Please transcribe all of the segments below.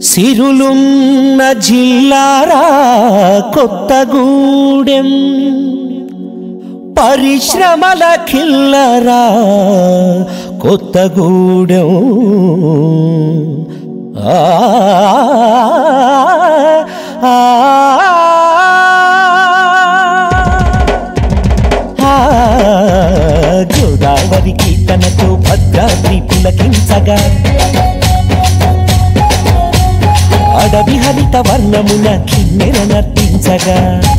సిరులున్న జిల్లారా కొత్తగూడెం పరిశ్రమల కిల్లరా కొత్తగూడెం ఆ, ఆ, ఆ, గోదావరి కీర్తనతో భద్రాద్రి పులకించగా అడవి హరిత వర్ణమున కిన్నెర నర్తించగా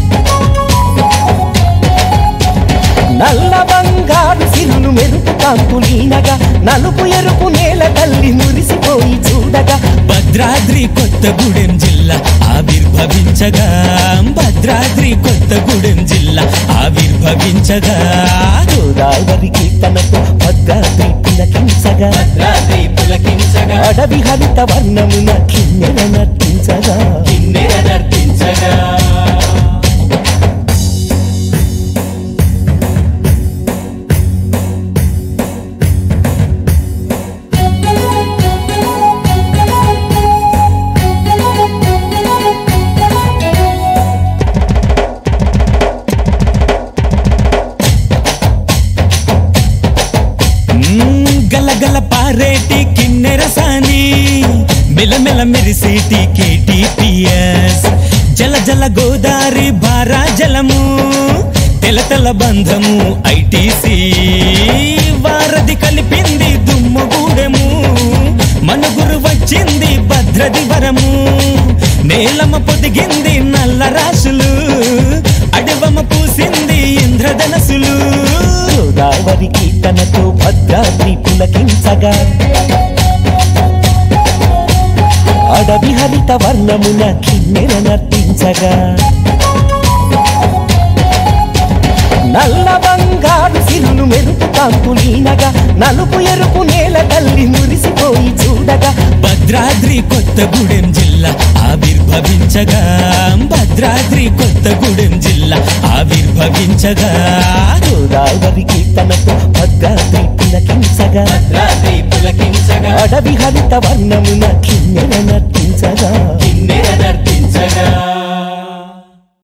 నల్ల బంగారు సిరులు మెరుపు కాంతులీనగా నలుపు ఎరుపు నేల తల్లి మురిసిపోయి చూడగా భద్రాద్రి కొత్తగూడెం జిల్లా ఆవిర్భవించగా భద్రాద్రి కొత్తగూడెం జిల్లా ఆవిర్భవించగా గోదావరి కీర్తనతో భద్రాద్రి పులకించగా భద్రాద్రి పులకించగా అడవి హరిత వర్ణమున కిన్నెర నర్తించగా కిన్నెర నర్తించగా మ్మ్, గలగల పారేటి కిన్నెరసాని మెలమెల మెరిసేటి కేటీపీఎస్ జల జల గోదారి భారా జలము తెల తెల బంధము ఐటీసీ వారధి కలిపింది దుమ్మగూడెము మనుగురు వచ్చింది భద్రది వరము నేలమ పొదిగింది నల్ల రాశులు అడవమ పూసింది ఇంద్రధనసులు గోదావరి కీర్తనతో భద్రాద్రి పులకించగా అడవి హరిత వర్ణమున కిన్నెర నర్తించగా నల్ల బంగారు సిరులు మెరుపు కాంతులీనగా నలుపు ఎరుపు నేల తల్లి మురిసిపోయి చూడగా భద్రాద్రి కొత్తగూడెం జిల్లా ఆవిర్భవించగా భద్రాద్రి కొత్తగూడెం జిల్లా ఆవిర్భవించగా గోదావరి కీర్తనతో భద్రాద్రి పులకించగా భద్రాద్రి పులకించగా అడవి హరిత వర్ణమున కిన్నెర నర్తించగా కిన్నెర నర్తించగా